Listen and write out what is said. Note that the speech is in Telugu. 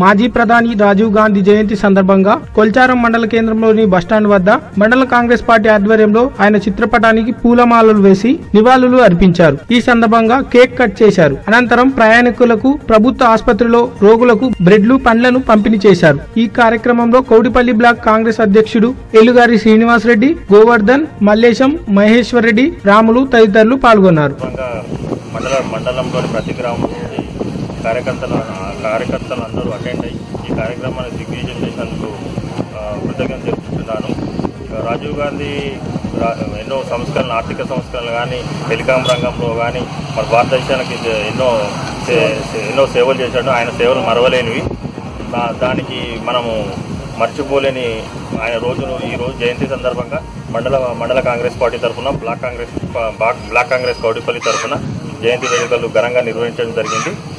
మాజీ ప్రధాని రాజీవ్ గాంధీ జయంతి సందర్భంగా కొల్చారం మండల కేంద్రంలోని బస్టాండ్ వద్ద మండల కాంగ్రెస్ పార్టీ ఆధ్వర్యంలో ఆయన చిత్రపటానికి పూలమాలలు వేసి నివాళులు అర్పించారు ఈ సందర్భంగా కేక్ కట్ చేశారు అనంతరం ప్రయాణికులకు ప్రభుత్వ ఆసుపత్రిలో రోగులకు బ్రెడ్లు పండ్లను పంపిణీ చేశారు ఈ కార్యక్రమంలో కౌడిపల్లి బ్లాక్ కాంగ్రెస్ అధ్యక్షుడు ఎలుగారి శ్రీనివాసరెడ్డి గోవర్ధన్ మల్లేశం మహేశ్వర్ రెడ్డి రాములు తదితరులు పాల్గొన్నారు సందర్భంగా మండల మండలంలోని ప్రతి గ్రామం నుండి కార్యకర్తలు కార్యకర్తలు అందరూ అటెండ్ అయ్యి ఈ కార్యక్రమాన్ని దిగ్విజయం చేసినందుకు ఆ, కృతజ్ఞత తెలుపుతున్నాను ఇక రాజీవ్ గాంధీ రా- ఎన్నో సంస్కరణలు ఆర్థిక సంస్కరణలు కానీ టెలికాం రంగంలో కానీ మన భారతదేశానికి ఇది ఎన్నో సే- సే- ఎన్నో సేవలు చేశాడు ఆయన సేవలు మరవలేనివి దా- దానికి మనము మర్చిపోలేని ఆయన రోజును ఈ రోజు జయంతి సందర్భంగా మండల మండల కాంగ్రెస్ పార్టీ తరఫున block Congress block Congress Kowdipalli తరఫున జయంతి వేడుకలు ఘనంగా నిర్వహించడం జరిగింది